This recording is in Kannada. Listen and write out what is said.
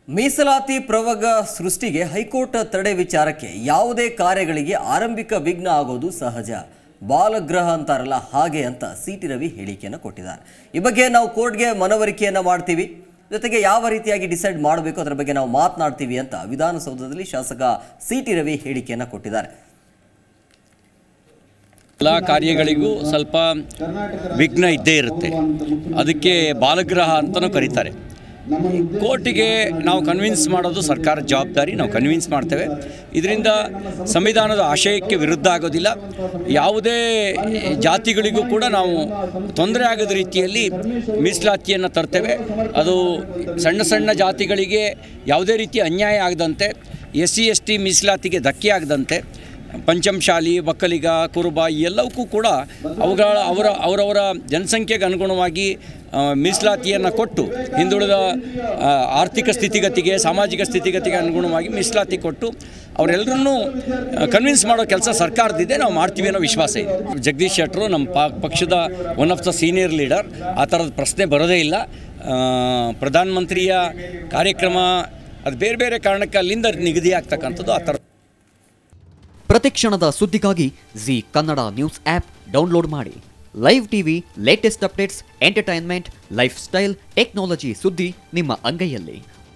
ಮೀಸಲಾತಿ ಪ್ರವರ್ಗ ಸೃಷ್ಟಿಗೆ ಹೈಕೋರ್ಟ್ ತಡೆ ವಿಚಾರಕ್ಕೆ ಯಾವುದೇ ಕಾರ್ಯಗಳಿಗೆ ಆರಂಭಿಕ ವಿಘ್ನ ಆಗೋದು ಸಹಜ ಬಾಲಗ್ರಹ ಅಂತಾರಲ್ಲ ಹಾಗೆ ಅಂತ ಸಿ ಟಿ ರವಿ ಹೇಳಿಕೆಯನ್ನು ಕೊಟ್ಟಿದ್ದಾರೆ ಈ ಬಗ್ಗೆ ನಾವು ಕೋರ್ಟ್ಗೆ ಮನವರಿಕೆಯನ್ನು ಮಾಡ್ತೀವಿ ಜೊತೆಗೆ ಯಾವ ರೀತಿಯಾಗಿ ಡಿಸೈಡ್ ಮಾಡಬೇಕು ಅದರ ಬಗ್ಗೆ ನಾವು ಮಾತನಾಡ್ತೀವಿ ಅಂತ ವಿಧಾನಸೌಧದಲ್ಲಿ ಶಾಸಕ ಸಿ ಟಿ ರವಿ ಹೇಳಿಕೆಯನ್ನು ಕೊಟ್ಟಿದ್ದಾರೆ ಎಲ್ಲ ಕಾರ್ಯಗಳಿಗೂ ಸ್ವಲ್ಪ ವಿಘ್ನ ಇದ್ದೇ ಇರುತ್ತೆ ಅದಕ್ಕೆ ಬಾಲಗ್ರಹ ಅಂತಲೂ ಕರೀತಾರೆ ಕೋರ್ಟಿಗೆ ನಾವು ಕನ್ವಿನ್ಸ್ ಮಾಡೋದು ಸರ್ಕಾರದ ಜವಾಬ್ದಾರಿ ನಾವು ಕನ್ವಿನ್ಸ್ ಮಾಡ್ತೇವೆ ಇದರಿಂದ ಸಂವಿಧಾನದ ಆಶಯಕ್ಕೆ ವಿರುದ್ಧ ಆಗೋದಿಲ್ಲ ಯಾವುದೇ ಜಾತಿಗಳಿಗೂ ಕೂಡ ನಾವು ತೊಂದರೆ ಆಗದ ರೀತಿಯಲ್ಲಿ ಮೀಸಲಾತಿಯನ್ನು ತರ್ತೇವೆ ಅದು ಸಣ್ಣ ಸಣ್ಣ ಜಾತಿಗಳಿಗೆ ಯಾವುದೇ ರೀತಿ ಅನ್ಯಾಯ ಆಗದಂತೆ ಎಸ್ ಸಿ ಎಸ್ ಟಿ ಮೀಸಲಾತಿಗೆ ಧಕ್ಕೆ ಆಗದಂತೆ ಪಂಚಮಶಾಲಿ ಒಕ್ಕಲಿಗ ಕುರುಬ ಈ ಎಲ್ಲವಕ್ಕೂ ಕೂಡ ಅವುಗಳ ಅವರ ಅವರವರ ಜನಸಂಖ್ಯೆಗೆ ಅನುಗುಣವಾಗಿ ಆ, ಮೀಸಲಾತಿಯನ್ನು ಕೊಟ್ಟು ಹಿಂದುಳಿದ ಆ, ಆರ್ಥಿಕ ಸ್ಥಿತಿಗತಿಗೆ ಸಾಮಾಜಿಕ ಸ್ಥಿತಿಗತಿಗೆ ಅನುಗುಣವಾಗಿ ಮೀಸಲಾತಿ ಕೊಟ್ಟು ಅವರೆಲ್ಲರನ್ನೂ ಕನ್ವಿನ್ಸ್ ಮಾಡೋ ಕೆಲಸ ಸರ್ಕಾರದಿದೆ ನಾವು ಮಾಡ್ತೀವಿ ಅನ್ನೋ ವಿಶ್ವಾಸ ಇದೆ ಜಗದೀಶ್ ಶೆಟ್ಟರು ನಮ್ಮ ಪ ಪಕ್ಷದ one of the senior leader ಆ ಥರದ ಪ್ರಶ್ನೆ ಬರೋದೇ ಇಲ್ಲ ಆ, ಪ್ರಧಾನಮಂತ್ರಿಯ ಕಾರ್ಯಕ್ರಮ ಅದು ಬೇರೆ ಬೇರೆ ಕಾರಣಕ್ಕೆ ಅಲ್ಲಿಂದ ನಿಗದಿ ಆಗ್ತಕ್ಕಂಥದ್ದು ಆ ಥರ ಪ್ರತಿಕ್ಷಣದ ಸುದ್ದಿಗಾಗಿ Zee Kannada news app download ಮಾಡಿ live TV latest updates entertainment lifestyle technology ಸುದ್ದಿ ನಿಮ್ಮ ಅಂಗೈಯಲ್ಲಿ